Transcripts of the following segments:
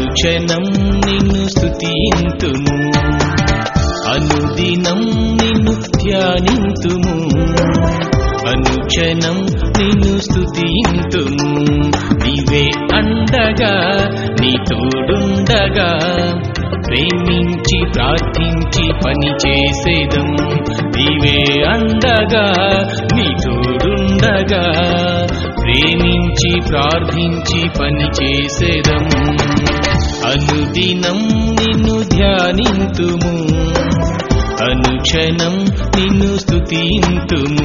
అనుక్షణం నిన్ను స్తుతింతుము అనుదినం నిన్ను ధ్యానింతుము అనుక్షణం నిన్ను స్తుతింతుము నీవే అండగా నీ తోడుండగా ప్రేమించి ప్రార్థించి పని చేసేదం నీవే అండగా నీ తోడుండగా ప్రేమించి ప్రార్థించి పని చేసేదం అనుదినం నిన్ను ధ్యానింతుము అనుక్షణం నిన్ను స్తుతింతుము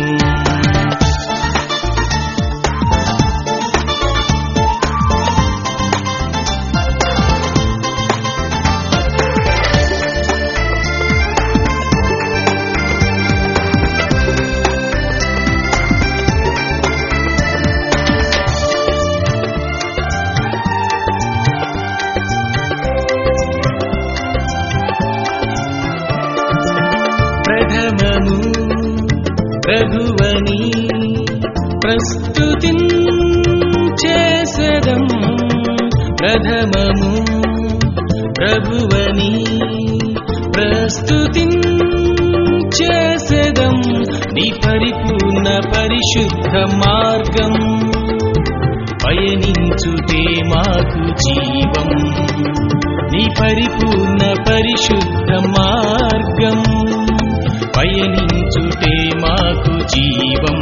ప్రథమము రఘువని ప్రస్తుతి చేసదం ప్రథమము ప్రభువని ప్రస్తుతి చేసదం నీ పరిపూర్ణ పరిశుద్ధ మార్గం పయనించుటే మాకు జీవం నీ పరిపూర్ణ పరిశుద్ధ మార్గం పయనించుటే మాకు జీవం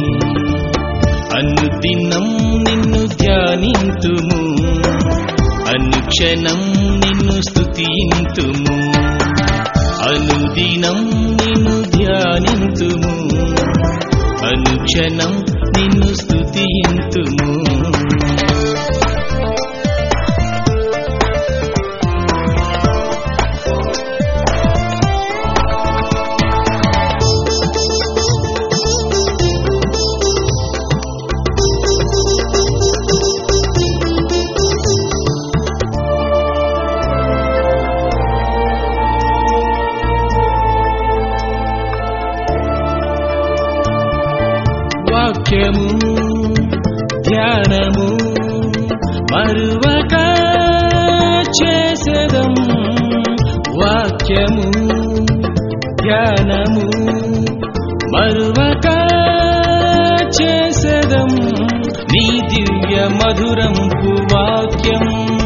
అనుదినం నిన్ను ధ్యానింతుము అనుక్షణం నిన్ను స్తుతింతుము అనుదినం నిన్ను ధ్యానింతుము అనుక్షణం నిన్ను స్తుతింతుము వాక్యము ధ్యానము మరువక చేసదం వాక్యము ధ్యానము మరువక చేసదం నీ దివ్య మధురంపు వాక్యం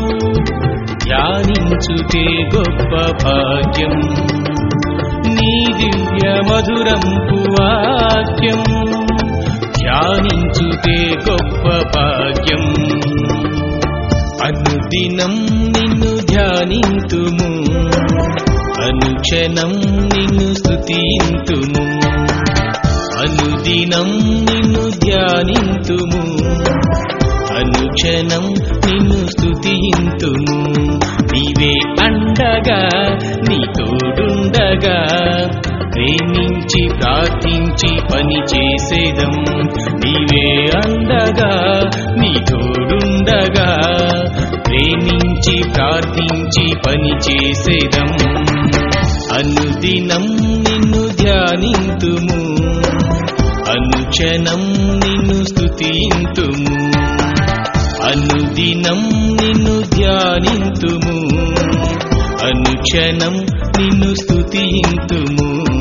ధ్యానించుటే గొప్ప భాగ్యం నీ దివ్య మధురంపు వాక్యం ధ్యానించుటే గొప్ప భాగ్యం అనుదినం నిన్ను ధ్యానింతుము అనుక్షణం నిన్ను స్తుతింతుము అనుదినం నిన్ను ధ్యానింతుము అనుక్షణం నిన్ను స్తుతింతుము నీవే అండగా నీ తోడుండగా ప్రేమించి ప్రార్థించి పని చేసేదం నీవే అండగా నీ తోడుండగా ప్రేమించి ప్రార్థించి పని చేసేదం అనుదినం నిన్ను ధ్యానింతుము అనుక్షణం నిన్ను స్తుతింతుము అనుదినం నిన్ను ధ్యానింతుము అనుక్షణం నిన్ను స్తుతింతుము